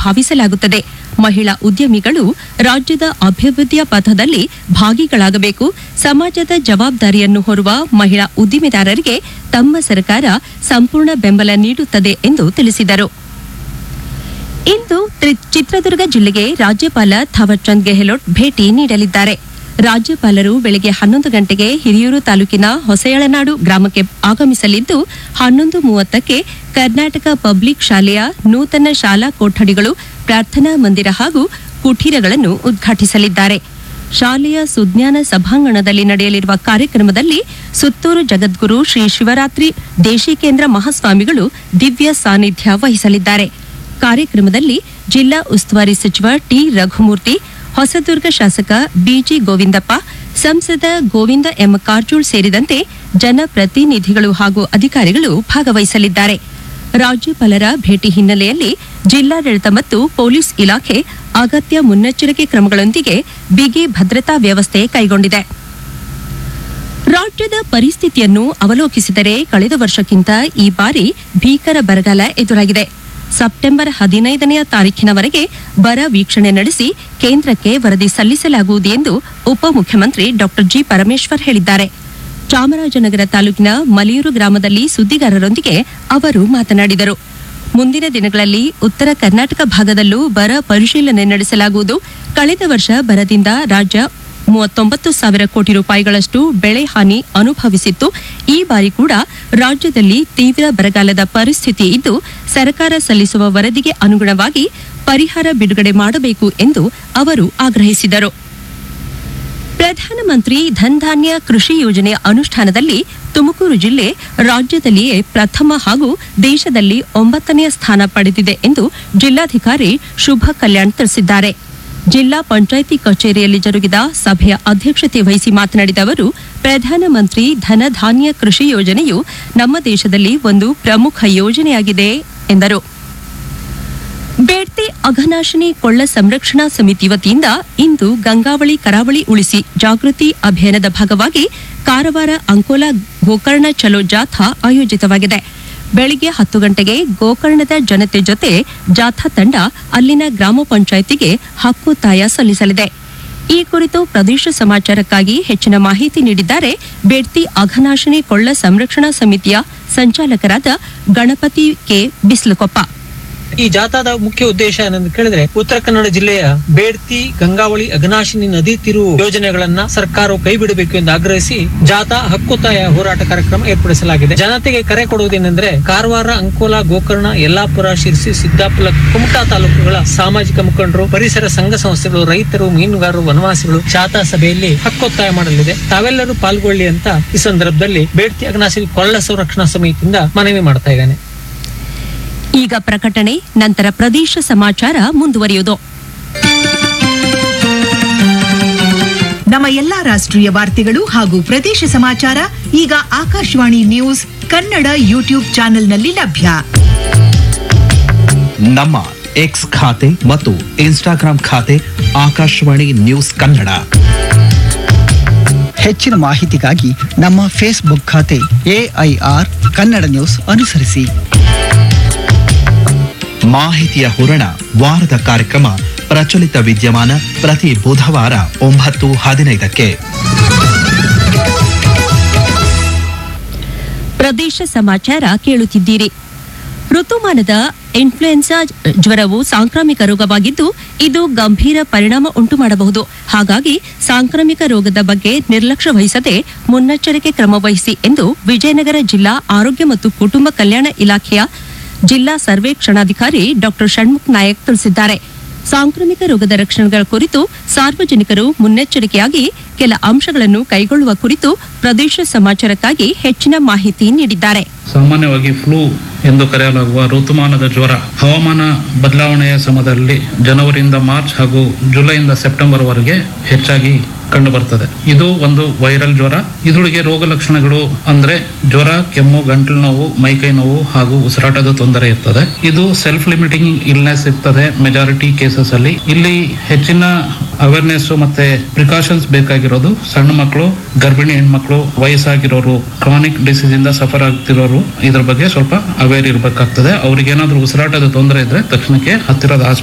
ಭಾವಿಸಲಾಗುತ್ತದೆ ಮಹಿಳಾ ಉದ್ಯಮಿಗಳು ರಾಜ್ಯದ ಅಭಿವೃದ್ಧಿಯ ಪಥದಲ್ಲಿ ಭಾಗಿಗಳಾಗಬೇಕು ಸಮಾಜದ ಜವಾಬ್ದಾರಿಯನ್ನು ಹೊರುವ ಮಹಿಳಾ ಉದ್ದಿಮೆದಾರರಿಗೆ ತಮ್ಮ ಸರ್ಕಾರ ಸಂಪೂರ್ಣ ಬೆಂಬಲ ನೀಡುತ್ತದೆ ಎಂದು ತಿಳಿಸಿದರು ಇಂದು ತ್ರಿ- ಚಿತ್ರದುರ್ಗ ಜಿಲ್ಲೆಗೆ ರಾಜ್ಯಪಾಲ ಥಾವರ್ಚಂದ್ ಗೆಹ್ಲೋಟ್ ಭೇಟಿ ನೀಡಲಿದ್ದಾರೆ ರಾಜ್ಯಪಾಲರು ಬೆಳಗ್ಗೆ ಹನ್ನೊಂದು ಗಂಟೆಗೆ ಹಿರಿಯೂರು ತಾಲೂಕಿನ ಹೊಸಯಳನಾಡು ಗ್ರಾಮಕ್ಕೆ ಆಗಮಿಸಲಿದ್ದು ಹನ್ನೊಂದು ಮೂವತ್ತಕ್ಕೆ ಕರ್ನಾಟಕ ಪಬ್ಲಿಕ್ ಶಾಲೆಯ ನೂತನ ಶಾಲಾ ಕೊಠಡಿಗಳು ಪ್ರಾರ್ಥನಾ ಮಂದಿರ ಹಾಗೂ ಕುಟೀರಗಳನ್ನು ಉದ್ಘಾಟಿಸಲಿದ್ದಾರೆ ಶಾಲೆಯ ಸುಜ್ಞಾನ ಸಭಾಂಗಣದಲ್ಲಿ ನಡೆಯಲಿರುವ ಕಾರ್ಯಕ್ರಮದಲ್ಲಿ ಸುತ್ತೂರು ಜಗದ್ಗುರು ಶ್ರೀ ಶಿವರಾತ್ರಿ ದೇಶಿಕೇಂದ್ರ ಮಹಾಸ್ವಾಮಿಗಳು ದಿವ್ಯ ಸಾನ್ನಿಧ್ಯ ವಹಿಸಲಿದ್ದಾರೆ ಕಾರ್ಯಕ್ರಮದಲ್ಲಿ ಜಿಲ್ಲಾ ಉಸ್ತುವಾರಿ ಸಚಿವ ಟಿ ರಘುಮೂರ್ತಿ ಹೊಸದುರ್ಗ ಶಾಸಕ ಬಿಜಿ ಗೋವಿಂದಪ್ಪ ಸಂಸದ ಗೋವಿಂದ ಎಂ ಕಾರಜೋಳ್ ಸೇರಿದಂತೆ ಜನಪ್ರತಿನಿಧಿಗಳು ಹಾಗೂ ಅಧಿಕಾರಿಗಳು ಭಾಗವಹಿಸಲಿದ್ದಾರೆ ರಾಜ್ಯಪಾಲರ ಭೇಟಿ ಹಿನ್ನೆಲೆಯಲ್ಲಿ ಜಿಲ್ಲಾಡಳಿತ ಮತ್ತು ಪೊಲೀಸ್ ಇಲಾಖೆ ಅಗತ್ಯ ಮುನ್ನೆಚ್ಚರಿಕೆ ಕ್ರಮಗಳೊಂದಿಗೆ ಬಿಗಿ ಭದ್ರತಾ ವ್ಯವಸ್ಥೆ ಕೈಗೊಂಡಿದೆ ರಾಜ್ಯದ ಪರಿಸ್ಥಿತಿಯನ್ನು ಅವಲೋಕಿಸಿದರೆ ಕಳೆದ ವರ್ಷಕ್ಕಿಂತ ಈ ಬಾರಿ ಭೀಕರ ಬರಗಾಲ ಎದುರಾಗಿದೆ ಸೆಪ್ಟೆಂಬರ್ ಹದಿನೈದನೆಯ ತಾರೀಖಿನವರೆಗೆ ಬರ ವೀಕ್ಷಣೆ ನಡೆಸಿ ಕೇಂದ್ರಕ್ಕೆ ವರದಿ ಸಲ್ಲಿಸಲಾಗುವುದು ಎಂದು ಉಪಮುಖ್ಯಮಂತ್ರಿ ಡಾ ಜಿ ಪರಮೇಶ್ವರ್ ಹೇಳಿದ್ದಾರೆ ಚಾಮರಾಜನಗರ ತಾಲೂಕಿನ ಮಲಿಯೂರು ಗ್ರಾಮದಲ್ಲಿ ಸುದ್ದಿಗಾರರೊಂದಿಗೆ ಅವರು ಮಾತನಾಡಿದರು ಮುಂದಿನ ದಿನಗಳಲ್ಲಿ ಉತ್ತರ ಕರ್ನಾಟಕ ಭಾಗದಲ್ಲೂ ಬರ ಪರಿಶೀಲನೆ ನಡೆಸಲಾಗುವುದು ಕಳೆದ ವರ್ಷ ಬರದಿಂದ ರಾಜ್ಯ ಮೂವತ್ತೊಂಬತ್ತು ಸಾವಿರ ಕೋಟಿ ರೂಪಾಯಿಗಳಷ್ಟು ಬೆಳೆ ಹಾನಿ ಅನುಭವಿಸಿತ್ತು ಈ ಬಾರಿ ಕೂಡ ರಾಜ್ಯದಲ್ಲಿ ತೀವ್ರ ಬರಗಾಲದ ಪರಿಸ್ಥಿತಿ ಇದ್ದು ಸರ್ಕಾರ ಸಲ್ಲಿಸುವ ವರದಿಗೆ ಅನುಗುಣವಾಗಿ ಪರಿಹಾರ ಬಿಡುಗಡೆ ಮಾಡಬೇಕು ಎಂದು ಅವರು ಆಗ್ರಹಿಸಿದರು ಪ್ರಧಾನಮಂತ್ರಿ ಧನ್ಧಾನ್ಯ ಕೃಷಿ ಯೋಜನೆಯ ಅನುಷ್ಠಾನದಲ್ಲಿ ತುಮಕೂರು ಜಿಲ್ಲೆ ರಾಜ್ಯದಲ್ಲಿಯೇ ಪ್ರಥಮ ಹಾಗೂ ದೇಶದಲ್ಲಿ ಒಂಬತ್ತನೆಯ ಸ್ಥಾನ ಪಡೆದಿದೆ ಎಂದು ಜಿಲ್ಲಾಧಿಕಾರಿ ಶುಭ ಕಲ್ಯಾಣ್ ತಿಳಿಸಿದ್ದಾರೆ ಜಿಲ್ಲಾ ಪಂಚಾಯಿತಿ ಕಚೇರಿಯಲ್ಲಿ ಜರುಗಿದ ಸಭೆಯ ಅಧ್ಯಕ್ಷತೆ ವಹಿಸಿ ಮಾತನಾಡಿದ ಅವರು ಪ್ರಧಾನಮಂತ್ರಿ ಧನಧಾನ್ಯ ಕೃಷಿ ಯೋಜನೆಯು ನಮ್ಮ ದೇಶದಲ್ಲಿ ಒಂದು ಪ್ರಮುಖ ಯೋಜನೆಯಾಗಿದೆ ಎಂದರು ಬೇಡ್ತಿ ಅಘನಾಶಿನಿ ಕೊಳ್ಳ ಸಂರಕ್ಷಣಾ ಸಮಿತಿ ವತಿಯಿಂದ ಇಂದು ಗಂಗಾವಳಿ ಕರಾವಳಿ ಉಳಿಸಿ ಜಾಗೃತಿ ಅಭಿಯಾನದ ಭಾಗವಾಗಿ ಕಾರವಾರ ಅಂಕೋಲಾ ಗೋಕರ್ಣ ಚಲೋ ಜಾಥಾ ಆಯೋಜಿತವಾಗಿದೆ ಬೆಳಿಗ್ಗೆ ಹತ್ತು ಗಂಟೆಗೆ ಗೋಕರ್ಣದ ಜನತೆ ಜೊತೆ ಜಾಥಾ ತಂಡ ಅಲ್ಲಿನ ಗ್ರಾಮ ಪಂಚಾಯಿತಿಗೆ ಹಕ್ಕುತ್ತಾಯ ಸಲ್ಲಿಸಲಿದೆ ಈ ಕುರಿತು ಪ್ರದೇಶ ಸಮಾಚಾರಕ್ಕಾಗಿ ಹೆಚ್ಚಿನ ಮಾಹಿತಿ ನೀಡಿದ್ದಾರೆ ಬೇಡ್ತಿ ಅಘನಾಶಿನಿ ಕೊಳ್ಳ ಸಂರಕ್ಷಣಾ ಸಮಿತಿಯ ಸಂಚಾಲಕರಾದ ಗಣಪತಿ ಕೆ ಬಿಸ್ಲುಕೊಪ್ಪ ಈ ಜಾಥಾದ ಮುಖ್ಯ ಉದ್ದೇಶ ಏನಂತ ಕೇಳಿದ್ರೆ ಉತ್ತರ ಕನ್ನಡ ಜಿಲ್ಲೆಯ ಬೇಡ್ತಿ ಗಂಗಾವಳಿ ಅಘನಾಶಿನಿ ನದಿ ತಿರುವು ಯೋಜನೆಗಳನ್ನ ಸರ್ಕಾರವು ಕೈ ಬಿಡಬೇಕು ಎಂದು ಆಗ್ರಹಿಸಿ ಜಾಥಾ ಹಕ್ಕುತ್ತಾಯ ಹೋರಾಟ ಕಾರ್ಯಕ್ರಮ ಏರ್ಪಡಿಸಲಾಗಿದೆ ಜನತೆಗೆ ಕರೆ ಕೊಡುವುದೇನೆಂದ್ರೆ ಕಾರವಾರ ಅಂಕೋಲಾ ಗೋಕರ್ಣ ಯಲ್ಲಾಪುರ ಶಿರ್ಸಿ ಸಿದ್ದಾಪುರ ಕುಮಟಾ ತಾಲೂಕುಗಳ ಸಾಮಾಜಿಕ ಮುಖಂಡರು ಪರಿಸರ ಸಂಘ ಸಂಸ್ಥೆಗಳು ರೈತರು ಮೀನುಗಾರರು ವನವಾಸಿಗಳು ಜಾಥಾ ಸಭೆಯಲ್ಲಿ ಹಕ್ಕೊತ್ತಾಯ ಮಾಡಲಿದೆ ತಾವೆಲ್ಲರೂ ಪಾಲ್ಗೊಳ್ಳಿ ಅಂತ ಈ ಸಂದರ್ಭದಲ್ಲಿ ಬೇಡ್ತಿ ಅಘನಾಶಿನಿ ಕೊಳ್ಳ ಸಂರಕ್ಷಣಾ ಸಮಿತಿಯಿಂದ ಮನವಿ ಮಾಡ್ತಾ ಇದ್ದೇನೆ ಈಗ ಪ್ರಕಟಣೆ ನಂತರ ಪ್ರದೇಶ ಸಮಾಚಾರ ಮುಂದುವರಿಯುವುದು ನಮ್ಮ ಎಲ್ಲಾ ರಾಷ್ಟ್ರೀಯ ವಾರ್ತೆಗಳು ಹಾಗೂ ಪ್ರದೇಶ ಸಮಾಚಾರ ಈಗ ಆಕಾಶವಾಣಿ ನ್ಯೂಸ್ ಕನ್ನಡ ಯೂಟ್ಯೂಬ್ ಚಾನೆಲ್ನಲ್ಲಿ ಲಭ್ಯ ನಮ್ಮ ಎಕ್ಸ್ ಖಾತೆ ಮತ್ತು ಇನ್ಸ್ಟಾಗ್ರಾಂ ಖಾತೆ ಆಕಾಶವಾಣಿ ನ್ಯೂಸ್ ಕನ್ನಡ ಹೆಚ್ಚಿನ ಮಾಹಿತಿಗಾಗಿ ನಮ್ಮ ಫೇಸ್ಬುಕ್ ಖಾತೆ ಎಐಆರ್ ಕನ್ನಡ ನ್ಯೂಸ್ ಅನುಸರಿಸಿ ಮಾಹಿತಿಯ ಹೂರಣ ವಾರದ ಕಾರ್ಯಕ್ರಮ ಪ್ರಚಲಿತ ವಿದ್ಯಮಾನ ಪ್ರತಿ ಬುಧವಾರ ಒಂಬತ್ತು ಹದಿನೈದಕ್ಕೆ ಪ್ರದೇಶ ಸಮಾಚಾರ ಕೇಳುತ್ತಿದ್ದೀರಿ ಋತುಮಾನದ ಇನ್ಫ್ಲುಯೆನ್ಸಾ ಜ್ವರವು ಸಾಂಕ್ರಾಮಿಕ ರೋಗವಾಗಿದ್ದು ಇದು ಗಂಭೀರ ಪರಿಣಾಮ ಉಂಟು ಮಾಡಬಹುದು ಹಾಗಾಗಿ ಸಾಂಕ್ರಾಮಿಕ ರೋಗದ ಬಗ್ಗೆ ನಿರ್ಲಕ್ಷ್ಯ ವಹಿಸದೆ ಮುನ್ನೆಚ್ಚರಿಕೆ ಕ್ರಮ ವಹಿಸಿ ಎಂದು ವಿಜಯನಗರ ಜಿಲ್ಲಾ ಆರೋಗ್ಯ ಮತ್ತು ಕುಟುಂಬ ಕಲ್ಯಾಣ ಇಲಾಖೆಯ ಜಿಲ್ಲಾ ಸರ್ವೇಕ್ಷಣಾಧಿಕಾರಿ ಡಾಕ್ಟರ್ ಷಣ್ಮುಖ್ ನಾಯಕ್ ತಿಳಿಸಿದ್ದಾರೆ ಸಾಂಕ್ರಾಮಿಕ ರೋಗದ ರಕ್ಷಣೆಗಳ ಕುರಿತು ಸಾರ್ವಜನಿಕರು ಮುನ್ನೆಚ್ಚರಿಕೆಯಾಗಿ ಕೆಲ ಅಂಶಗಳನ್ನು ಕೈಗೊಳ್ಳುವ ಕುರಿತು ಪ್ರದೇಶ ಸಮಾಚಾರಕ್ಕಾಗಿ ಹೆಚ್ಚಿನ ಮಾಹಿತಿ ನೀಡಿದ್ದಾರೆ ಸಾಮಾನ್ಯವಾಗಿ ಫ್ಲೂ ಎಂದು ಕರೆಯಲಾಗುವ ಋತುಮಾನದ ಜ್ವರ ಹವಾಮಾನ ಬದಲಾವಣೆಯ ಸಮಯದಲ್ಲಿ ಜನವರಿಯಿಂದ ಮಾರ್ಚ್ ಹಾಗೂ ಜುಲೈಯಿಂದ ಸೆಪ್ಟೆಂಬರ್ ವರೆಗೆ ಹೆಚ್ಚಾಗಿ ಕಂಡುಬರ್ತದೆ ಇದು ಒಂದು ವೈರಲ್ ಜ್ವರ ಇದರೊಳಗೆ ರೋಗ ಲಕ್ಷಣಗಳು ಅಂದ್ರೆ ಜ್ವರ ಕೆಮ್ಮು ಗಂಟಲು ನೋವು ಮೈಕೈ ನೋವು ಹಾಗೂ ಉಸಿರಾಟದ ತೊಂದರೆ ಇರ್ತದೆ ಇದು ಸೆಲ್ಫ್ ಲಿಮಿಟಿಂಗ್ ಇಲ್ನೆಸ್ ಇರ್ತದೆ ಮೆಜಾರಿಟಿ ಕೇಸಸ್ ಅಲ್ಲಿ ಇಲ್ಲಿ ಹೆಚ್ಚಿನ ಅವೇರ್ನೆಸ್ ಮತ್ತೆ ಪ್ರಿಕಾಷನ್ಸ್ ಬೇಕಾಗಿರೋದು ಸಣ್ಣ ಮಕ್ಕಳು ಗರ್ಭಿಣಿ ಹೆಣ್ಮಕ್ಳು ವಯಸ್ಸಾಗಿರೋರು ಕ್ರಾನಿಕ್ ಡಿಸೀಸ್ ಇಂದ ಸಫರ್ ಆಗ್ತಿರೋರು ಇದ್ರ ಬಗ್ಗೆ ಸ್ವಲ್ಪ ಅವೇರ್ ಇರಬೇಕಾಗ್ತದೆ ಅವ್ರಿಗೆ ಏನಾದ್ರೂ ಉಸಿರಾಟದ ತೊಂದರೆ ಇದ್ರೆ ತಕ್ಷಣಕ್ಕೆ ಹತ್ತಿರದ